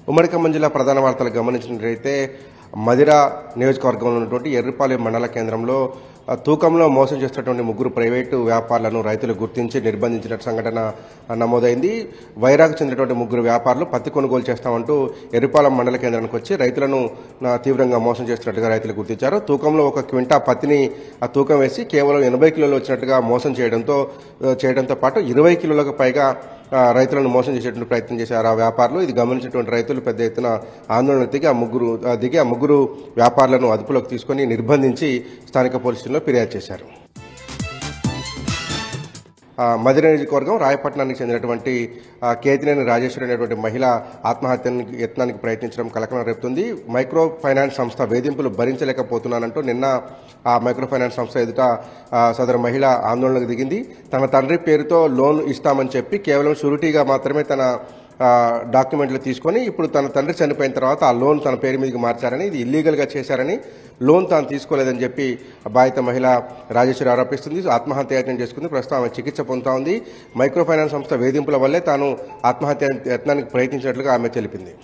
ఉమ్మడి ఖమ్మం జిల్లా ప్రధాన వార్తలు గమనించినట్లయితే మదిర నియోజకవర్గంలో ఉన్నటువంటి ఎర్రిపాలెం మండల కేంద్రంలో ఆ, తూకంలో మోసం చేస్తున్నటువంటి ముగ్గురు ప్రైవేటు వ్యాపారులను రైతులు గుర్తించి నిర్బంధించిన సంఘటన నమోదైంది వైరాగ్ చెందినటువంటి ముగ్గురు వ్యాపారులు పత్తి కొనుగోలు చేస్తామంటూ ఎర్రిపాలెం మండల కేంద్రానికి వచ్చి రైతులను ఆ, తీవ్రంగా మోసం చేస్తున్నట్టుగా రైతులు గుర్తించారు తూకంలో ఒక క్వింటా పత్తిని ఆ తూకం వేసి కేవలం ఎనభై కిలోలు వచ్చినట్టుగా మోసం చేయడంతో ఆ, చేయడంతో పాటు ఇరవై కిలోలకు పైగా ఆ, రైతులను మోసం చేసేటువంటి ప్రయత్నం చేశారు ఆ వ్యాపారులు ఇది గమనించినటువంటి రైతులు పెద్ద ఎత్తున ఆందోళన దిగి ఆ ముగ్గురు ఆ, దిగి ఆ ముగ్గురు వ్యాపారులను అదుపులోకి తీసుకొని నిర్బంధించి స్థానిక పోలీస్ స్టేషన్లో ఫిర్యాదు చేశారు ఆ, మదిర నియోజకవర్గం రాయపట్నానికి చెందినటువంటి ఆ, కేతినేని రాజేశ్వరి అనేటువంటి మహిళ ఆత్మహత్యానికి యత్నానికి ప్రయత్నించడం కలకలం రేపుతుంది మైక్రో ఫైనాన్స్ సంస్థ వేధింపులు భరించలేకపోతున్నానంటూ నిన్న ఆ మైక్రో ఫైనాన్స్ సంస్థ ఎదుట ఆ, సదరు మహిళ ఆందోళనకు దిగింది తన తండ్రి పేరుతో లోన్ ఇస్తామని చెప్పి కేవలం షూరిటీగా మాత్రమే తన ఆ, డాక్యుమెంట్లు తీసుకొని ఇప్పుడు తన తండ్రి చనిపోయిన తర్వాత ఆ లోన్ తన పేరు మీదకి మార్చారని ఇది ఇల్లీగల్గా చేశారని లోన్ తాను తీసుకోలేదని చెప్పి ఆ బాధిత మహిళ రాజేశ్వరి ఆరోపిస్తుంది ఆత్మహత్య యత్నం చేసుకుంది ప్రస్తుతం ఆమె చికిత్స పొందుతా ఉంది మైక్రో ఫైనాన్స్ సంస్థ వేధింపుల వల్లే తాను ఆత్మహత్య యత్నానికి ప్రయత్నించినట్లుగా ఆమె తెలిపింది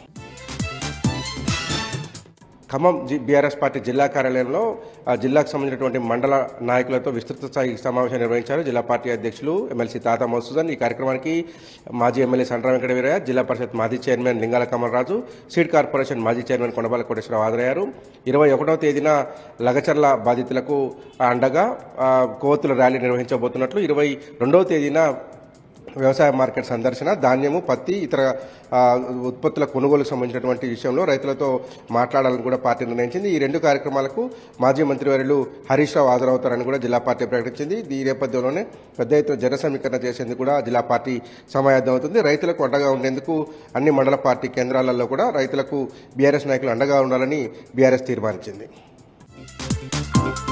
ఖమ్మం జి బీఆర్ఎస్ పార్టీ జిల్లా కార్యాలయంలో ఆ జిల్లాకు సంబంధించినటువంటి మండల నాయకులతో విస్తృత స్థాయి సమావేశం నిర్వహించారు జిల్లా పార్టీ అధ్యక్షులు ఎమ్మెల్సీ తాత మసూదన్ ఈ కార్యక్రమానికి మాజీ ఎమ్మెల్యే సండ్ర వెంకట వీరయ్య జిల్లా పరిషత్ మాజీ chairman Lingala Kamalaraju seed corporation మాజీ చైర్మన్ కొండబాల కోటేశ్వరరావు హాజరయ్యారు ఇరవై ఒకటవ తేదీన లగచర్ల బాధితులకు అండగా ఆ, కోవతుల ర్యాలీ నిర్వహించబోతున్నట్లు ఇరవై రెండవ తేదీన వ్యవసాయ మార్కెట్ సందర్శన ధాన్యము పత్తి ఇతర ఆ, ఉత్పత్తుల కొనుగోలుకు సంబంధించినటువంటి విషయంలో రైతులతో మాట్లాడాలని కూడా పార్టీ నిర్ణయించింది ఈ రెండు కార్యక్రమాలకు మాజీ మంత్రివర్యులు హరీష్ రావు హాజరవుతారని కూడా జిల్లా పార్టీ ప్రకటించింది ఈ నేపథ్యంలోనే పెద్ద ఎత్తున జన సమీకరణ చేసేందుకు కూడా జిల్లా పార్టీ సమాయత్తం అవుతుంది రైతులకు అండగా ఉండేందుకు అన్ని మండల పార్టీ కేంద్రాలలో కూడా రైతులకు బీఆర్ఎస్ నాయకులు అండగా ఉండాలని బీఆర్ఎస్ తీర్మానించింది